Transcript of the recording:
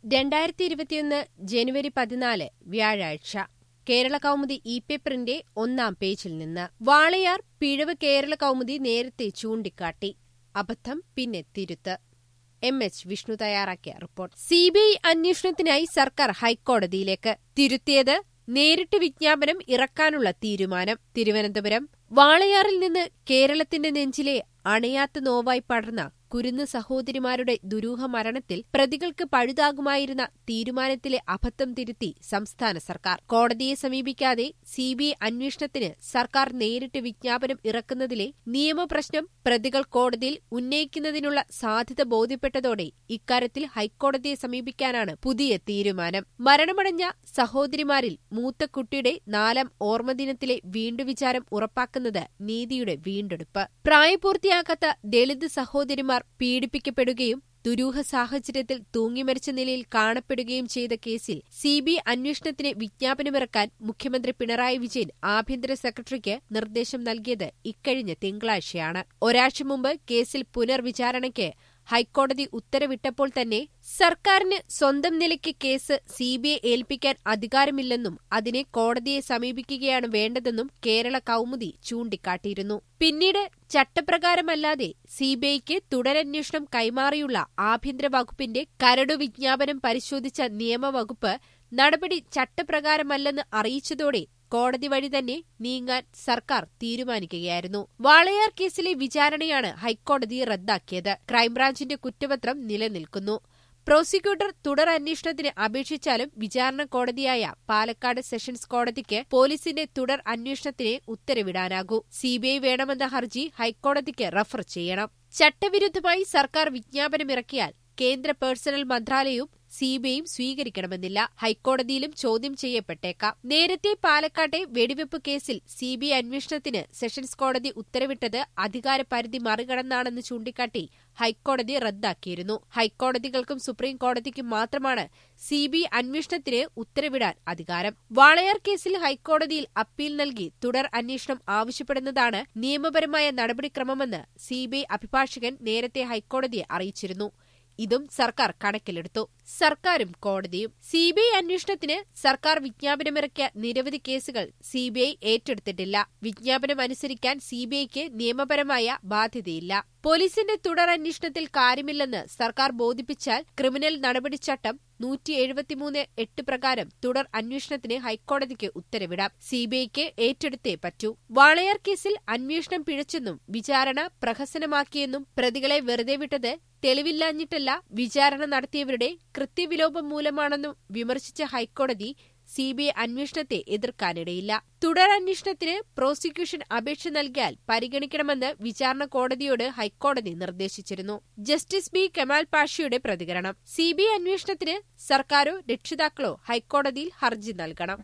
രണ്ടായിരത്തി ഇരുപത്തിയൊന്ന് ജനുവരി പതിനാല് വ്യാഴാഴ്ച കേരള കൗമുദി ഇ പേപ്പറിന്റെ ഒന്നാം പേജിൽ നിന്ന് വാളയാർ പിഴവ് കേരള കൗമുദി നേരത്തെ ചൂണ്ടിക്കാട്ടി അബദ്ധം പിന്നെ തിരുത്ത് എം എച്ച് വിഷ്ണു തയ്യാറാക്കിയ റിപ്പോർട്ട് സിബിഐ അന്വേഷണത്തിനായി സർക്കാർ ഹൈക്കോടതിയിലേക്ക് തിരുത്തിയത് നേരിട്ട് വിജ്ഞാപനം ഇറക്കാനുള്ള തീരുമാനം തിരുവനന്തപുരം വാളയാറിൽ നിന്ന് കേരളത്തിന്റെ നെഞ്ചിലെ അണയാത്ത നോവായി പടർന്ന കുരുന്ന് സഹോദരിമാരുടെ ദുരൂഹ മരണത്തിൽ പ്രതികൾക്ക് പഴുതാകുമായിരുന്ന തീരുമാനത്തിലെ അബദ്ധം തിരുത്തി സംസ്ഥാന സർക്കാർ കോടതിയെ സമീപിക്കാതെ സിബിഐ അന്വേഷണത്തിന് സർക്കാർ നേരിട്ട് വിജ്ഞാപനം ഇറക്കുന്നതിലെ നിയമപ്രശ്നം പ്രതികൾ കോടതിയിൽ ഉന്നയിക്കുന്നതിനുള്ള സാധ്യത ബോധ്യപ്പെട്ടതോടെ ഇക്കാര്യത്തിൽ ഹൈക്കോടതിയെ സമീപിക്കാനാണ് പുതിയ തീരുമാനം മരണമടഞ്ഞ സഹോദരിമാരിൽ മൂത്ത കുട്ടിയുടെ നാലാം ഓർമ്മദിനത്തിലെ വീണ്ടുവിചാരം ഉറപ്പാക്കുന്നത് നീതിയുടെ വീണ്ടെടുപ്പ് പ്രായപൂർത്തിയാകാത്ത ദളിത് സഹോദരിമാർ പീഡിപ്പിക്കപ്പെടുകയും ദുരൂഹ സാഹചര്യത്തിൽ തൂങ്ങിമരിച്ച നിലയിൽ കാണപ്പെടുകയും ചെയ്ത കേസിൽ സിബിഐ അന്വേഷണത്തിന് വിജ്ഞാപനമിറക്കാൻ മുഖ്യമന്ത്രി പിണറായി വിജയൻ ആഭ്യന്തര സെക്രട്ടറിക്ക് നിർദ്ദേശം നൽകിയത് ഇക്കഴിഞ്ഞ തിങ്കളാഴ്ചയാണ് ഒരാഴ്ച മുമ്പ് കേസിൽ പുനർവിചാരണയ്ക്ക് ഹൈക്കോടതി ഉത്തരവിട്ടപ്പോൾ തന്നെ സർക്കാരിന് സ്വന്തം നിലയ്ക്ക് കേസ് സിബിഐ ഏൽപ്പിക്കാൻ അധികാരമില്ലെന്നും അതിനെ കോടതിയെ സമീപിക്കുകയാണ് വേണ്ടതെന്നും കേരള കൗമുദി ചൂണ്ടിക്കാട്ടിയിരുന്നു പിന്നീട് ചട്ടപ്രകാരമല്ലാതെ സിബിഐക്ക് തുടരന്വേഷണം കൈമാറിയുള്ള ആഭ്യന്തര വകുപ്പിന്റെ കരടു വിജ്ഞാപനം പരിശോധിച്ച നിയമവകുപ്പ് നടപടി ചട്ടപ്രകാരമല്ലെന്ന് അറിയിച്ചതോടെ കോടതി വഴി തന്നെ നീങ്ങാൻ സർക്കാർ തീരുമാനിക്കുകയായിരുന്നു വാളയാർ കേസിലെ വിചാരണയാണ് ഹൈക്കോടതി റദ്ദാക്കിയത് ക്രൈംബ്രാഞ്ചിന്റെ കുറ്റപത്രം നിലനിൽക്കുന്നു പ്രോസിക്യൂട്ടർ തുടർ അന്വേഷണത്തിന് അപേക്ഷിച്ചാലും വിചാരണ കോടതിയായ പാലക്കാട് സെഷൻസ് കോടതിക്ക് പോലീസിന്റെ തുടർ അന്വേഷണത്തിന് ഉത്തരവിടാനാകൂ സിബിഐ വേണമെന്ന ഹർജി ഹൈക്കോടതിക്ക് റഫർ ചെയ്യണം ചട്ടവിരുദ്ധമായി സർക്കാർ വിജ്ഞാപനമിറക്കിയാൽ കേന്ദ്ര പേഴ്സണൽ മന്ത്രാലയവും സിബിഐയും സ്വീകരിക്കണമെന്നില്ല ഹൈക്കോടതിയിലും ചോദ്യം ചെയ്യപ്പെട്ടേക്കാം നേരത്തെ പാലക്കാട്ടെ വെടിവെപ്പ് കേസിൽ സിബിഐ അന്വേഷണത്തിന് സെഷൻസ് കോടതി ഉത്തരവിട്ടത് അധികാരപരിധി മറികടന്നാണെന്ന് ചൂണ്ടിക്കാട്ടി ഹൈക്കോടതി റദ്ദാക്കിയിരുന്നു ഹൈക്കോടതികൾക്കും സുപ്രീം കോടതിക്കും മാത്രമാണ് സിബിഐ അന്വേഷണത്തിന് ഉത്തരവിടാൻ അധികാരം വാളയാർ കേസിൽ ഹൈക്കോടതിയിൽ അപ്പീൽ നൽകി തുടർ അന്വേഷണം ആവശ്യപ്പെടുന്നതാണ് നിയമപരമായ നടപടിക്രമമെന്ന് സിബിഐ അഭിഭാഷകൻ നേരത്തെ ഹൈക്കോടതിയെ അറിയിച്ചിരുന്നു ഇതും സർക്കാർ കണക്കിലെടുത്തു സർക്കാരും കോടതിയും സിബിഐ അന്വേഷണത്തിന് സർക്കാർ വിജ്ഞാപനമിറക്കിയ നിരവധി കേസുകൾ സിബിഐ ഏറ്റെടുത്തിട്ടില്ല വിജ്ഞാപനം അനുസരിക്കാൻ സിബിഐക്ക് നിയമപരമായ ബാധ്യതയില്ല പോലീസിന്റെ തുടർ അന്വേഷണത്തിൽ കാര്യമില്ലെന്ന് സർക്കാർ ബോധിപ്പിച്ചാൽ ക്രിമിനൽ നടപടിച്ചട്ടം നൂറ്റി എഴുപത്തിമൂന്ന് എട്ട് പ്രകാരം തുടർ അന്വേഷണത്തിന് ഹൈക്കോടതിക്ക് ഉത്തരവിടാം സിബിഐക്ക് ഏറ്റെടുത്തേ പറ്റൂ വാളയാർ കേസിൽ അന്വേഷണം പിഴച്ചെന്നും വിചാരണ പ്രഹസനമാക്കിയെന്നും പ്രതികളെ വെറുതെ വിട്ടത് തെളിവില്ലാഞ്ഞിട്ടല്ല വിചാരണ നടത്തിയവരുടെ കൃത്യവിലോപം മൂലമാണെന്നും വിമർശിച്ച ഹൈക്കോടതി സിബിഐ അന്വേഷണത്തെ എതിർക്കാനിടയില്ല തുടരന്വേഷണത്തിന് പ്രോസിക്യൂഷൻ അപേക്ഷ നൽകിയാൽ പരിഗണിക്കണമെന്ന് വിചാരണ കോടതിയോട് ഹൈക്കോടതി നിർദ്ദേശിച്ചിരുന്നു ജസ്റ്റിസ് ബി കെമാൽ പാഷയുടെ പ്രതികരണം സിബിഐ അന്വേഷണത്തിന് സർക്കാരോ രക്ഷിതാക്കളോ ഹൈക്കോടതിയിൽ ഹർജി നൽകണം